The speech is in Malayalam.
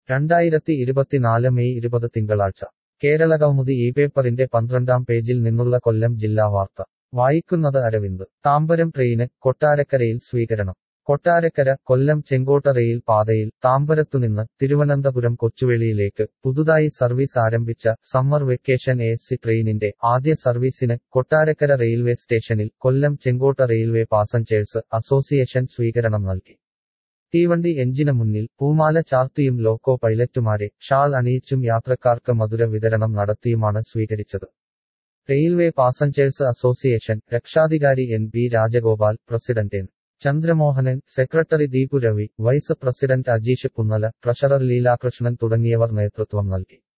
രണ്ടായിരത്തി ഇരുപത്തിനാല് മെയ് ഇരുപത് തിങ്കളാഴ്ച കേരള കൗമുദി ഈ പേപ്പറിന്റെ പന്ത്രണ്ടാം പേജിൽ നിന്നുള്ള കൊല്ലം ജില്ലാ വാർത്ത വായിക്കുന്നത് അരവിന്ദ് താമ്പരം ട്രെയിന് കൊട്ടാരക്കരയിൽ സ്വീകരണം കൊട്ടാരക്കര കൊല്ലം ചെങ്കോട്ട റെയിൽ പാതയിൽ താമ്പരത്തുനിന്ന് തിരുവനന്തപുരം കൊച്ചുവേളിയിലേക്ക് പുതുതായി സർവീസ് ആരംഭിച്ച സമ്മർ വെക്കേഷൻ എ സി ട്രെയിനിന്റെ ആദ്യ സർവീസിന് കൊട്ടാരക്കര റെയിൽവേ സ്റ്റേഷനിൽ Kollam Chenkotta railway passengers association സ്വീകരണം നൽകി തീവണ്ടി എഞ്ചിന് മുന്നിൽ പൂമാല ചാർത്തിയും ലോക്കോ പൈലറ്റുമാരെ ഷാൾ അണിയിച്ചും യാത്രക്കാർക്ക് മധുര വിതരണം നടത്തിയുമാണ് സ്വീകരിച്ചത് റെയിൽവേ പാസഞ്ചേഴ്സ് അസോസിയേഷൻ രക്ഷാധികാരി N B Rajagopal president N Chandramohanan secretary Deepu Ravi vice president Ajeesh Punnala treasurer Leelakrishnan തുടങ്ങിയവർ നേതൃത്വം നൽകി